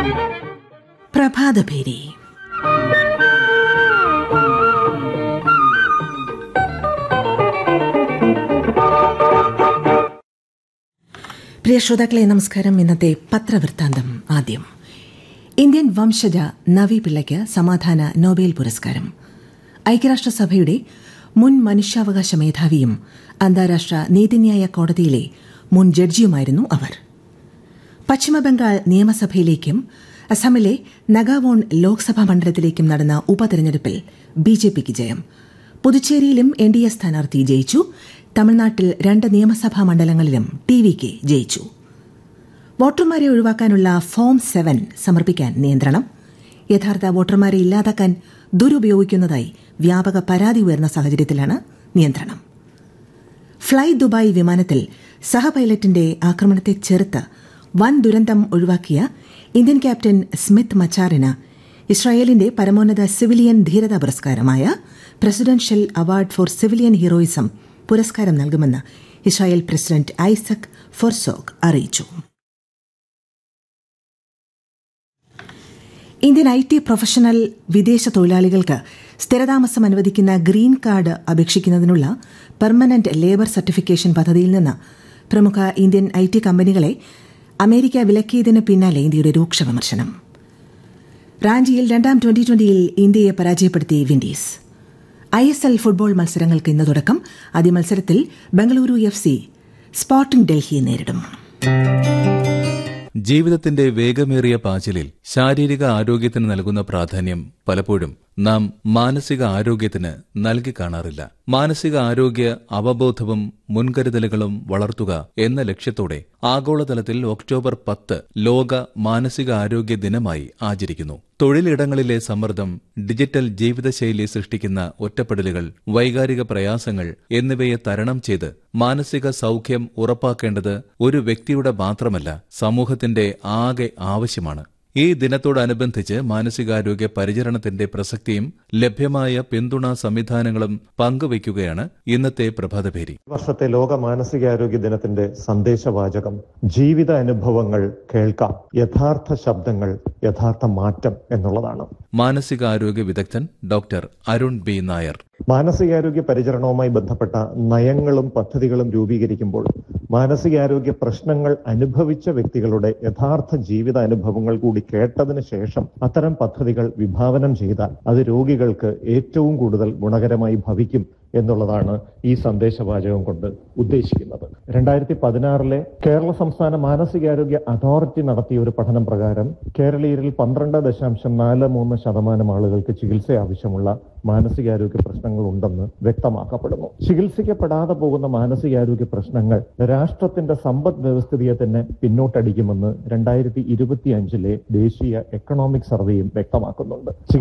പ്രഭാതഭേരി പ്രിയ ശ്രോതാക്കളെ നമസ്കാരം ഇന്നത്തെ പത്രവൃത്താന്തം ആദ്യം ഇന്ത്യൻ വംശജ നവി പിള്ളയ്ക്ക് സമാധാന നോബേൽ പുരസ്കാരം ഐക്യരാഷ്ട്രസഭയുടെ മുൻ മനുഷ്യാവകാശ മേധാവിയും അന്താരാഷ്ട്ര നീതിന്യായ കോടതിയിലെ മുൻ ജഡ്ജിയുമായിരുന്നു അവർ പശ്ചിമബംഗാൾ നിയമസഭയിലേക്കും അസമിലെ നഗാവോൺ ലോക്സഭാ മണ്ഡലത്തിലേക്കും നടന്ന ഉപതെരഞ്ഞെടുപ്പിൽ ബിജെപിക്ക് ജയം പുതുച്ചേരിയിലും എൻ ഡി എ സ്ഥാനാർത്ഥി ജയിച്ചു തമിഴ്നാട്ടിൽ രണ്ട് നിയമസഭാ മണ്ഡലങ്ങളിലും ടി വി കെ ജയിച്ചു വോട്ടർമാരെ ഒഴിവാക്കാനുള്ള ഫോം സെവൻ സമർപ്പിക്കാൻ നിയന്ത്രണം യഥാർത്ഥ വോട്ടർമാരെ ഇല്ലാതാക്കാൻ ദുരുപയോഗിക്കുന്നതായി വ്യാപക പരാതി ഉയർന്ന സാഹചര്യത്തിലാണ് നിയന്ത്രണം ഫ്ളൈ ദുബായ് വിമാനത്തിൽ സഹപൈലറ്റിന്റെ ആക്രമണത്തെ ചെറുത്ത് വൻ ദുരന്തം ഒഴിവാക്കിയ ഇന്ത്യൻ ക്യാപ്റ്റൻ സ്മിത്ത് മച്ചാറിന് ഇസ്രായേലിന്റെ പരമോന്നത സിവിലിയൻ ധീരതാ പുരസ്കാരമായ presidential award for civilian heroism പുരസ്കാരം നൽകുമെന്ന് ഇസ്രായേൽ പ്രസിഡന്റ് ഐസക് ഫൊർസോഗ് അറിയിച്ചു ഇന്ത്യൻ ഐ ടി പ്രൊഫഷണൽ വിദേശ തൊഴിലാളികൾക്ക് സ്ഥിരതാമസം അനുവദിക്കുന്ന ഗ്രീൻ കാർഡ് അപേക്ഷിക്കുന്നതിനുള്ള പെർമനന്റ് ലേബർ സർട്ടിഫിക്കേഷൻ പദ്ധതിയിൽ നിന്ന് പ്രമുഖ ഇന്ത്യൻ ഐ ടി കമ്പനികളെ അമേരിക്ക വിലക്കിയതിന് പിന്നാലെ ഇന്ത്യയുടെ രൂക്ഷ വിമർശനം റാഞ്ചിയിൽ രണ്ടാം ട്വന്റി ട്വന്റിയിൽ ഇന്ത്യയെ പരാജയപ്പെടുത്തി Windies I S L football മത്സരങ്ങൾക്ക് ഇന്ന് തുടക്കം ആദ്യ മത്സരത്തിൽ ബംഗളൂരു എഫ് സി സ്പോർട്ടിംഗ് ഡൽഹിയെ നേരിടും ജീവിതത്തിന്റെ വേഗമേറിയ പാച്ചിലിൽ ശാരീരിക ആരോഗ്യത്തിന് നൽകുന്ന പ്രാധാന്യം പലപ്പോഴും നാം മാനസിക ആരോഗ്യത്തിന് നൽകി കാണാറില്ല മാനസിക ആരോഗ്യ അവബോധവും മുൻകരുതലുകളും വളർത്തുക എന്ന ലക്ഷ്യത്തോടെ ആഗോളതലത്തിൽ ഒക്ടോബർ പത്ത് ലോക മാനസിക ആരോഗ്യ ദിനമായി ആചരിക്കുന്നു തൊഴിലിടങ്ങളിലെ സമ്മർദ്ദം ഡിജിറ്റൽ ജീവിതശൈലി സൃഷ്ടിക്കുന്ന ഒറ്റപ്പെടലുകൾ വൈകാരിക പ്രയാസങ്ങൾ എന്നിവയെ തരണം ചെയ്ത് മാനസിക സൗഖ്യം ഉറപ്പാക്കേണ്ടത് ഒരു വ്യക്തിയുടെ മാത്രമല്ല സമൂഹത്തിന്റെ ആകെ ആവശ്യമാണ് ഈ ദിനത്തോടനുബന്ധിച്ച് മാനസികാരോഗ്യ പരിചരണത്തിന്റെ പ്രസക്തിയും ലഭ്യമായ പിന്തുണാ സംവിധാനങ്ങളും പങ്കുവയ്ക്കുകയാണ് ഇന്നത്തെ പ്രഭാതഭേരി വർഷത്തെ ലോക മാനസികാരോഗ്യ ദിനത്തിന്റെ സന്ദേശവാചകം ജീവിത അനുഭവങ്ങൾ കേൾക്കാം യഥാർത്ഥ ശബ്ദങ്ങൾ യഥാർത്ഥ മാറ്റം എന്നുള്ളതാണ് മാനസികാരോഗ്യ വിദഗ്ധൻ ഡോക്ടർ അരുൺ ബി നായർ മാനസികാരോഗ്യ പരിചരണവുമായി ബന്ധപ്പെട്ട നയങ്ങളും പദ്ധതികളും രൂപീകരിക്കുമ്പോൾ മാനസികാരോഗ്യ പ്രശ്നങ്ങൾ അനുഭവിച്ച വ്യക്തികളുടെ യഥാർത്ഥ ജീവിത അനുഭവങ്ങൾ കൂടി കേട്ടതിന് ശേഷം അത്തരം പദ്ധതികൾ വിഭാവനം ചെയ്താൽ അത് രോഗികൾക്ക് ഏറ്റവും കൂടുതൽ ഗുണകരമായി ഭവിക്കും എന്നുള്ളതാണ് ഈ സന്ദേശവാചകം കൊണ്ട് ഉദ്ദേശിക്കുന്നത് രണ്ടായിരത്തി പതിനാറിലെ കേരള സംസ്ഥാന മാനസികാരോഗ്യ അതോറിറ്റി നടത്തിയ ഒരു പഠനം പ്രകാരം കേരളീയരിൽ പന്ത്രണ്ട് ദശാംശം നാല് മൂന്ന് ശതമാനം ആളുകൾക്ക് ചികിത്സ ആവശ്യമുള്ള മാനസികാരോഗ്യ പ്രശ്നങ്ങൾ ഉണ്ടെന്ന് വ്യക്തമാക്കപ്പെടുന്നു ചികിത്സിക്കപ്പെടാതെ പോകുന്ന മാനസികാരോഗ്യ പ്രശ്നങ്ങൾ രാഷ്ട്രത്തിന്റെ സമ്പദ് വ്യവസ്ഥിതിയെ തന്നെ പിന്നോട്ടടിക്കുമെന്ന് രണ്ടായിരത്തി ഇരുപത്തി അഞ്ചിലെ ദേശീയ എക്കണോമിക് സർവേയും വ്യക്തമാക്കുന്നുണ്ട്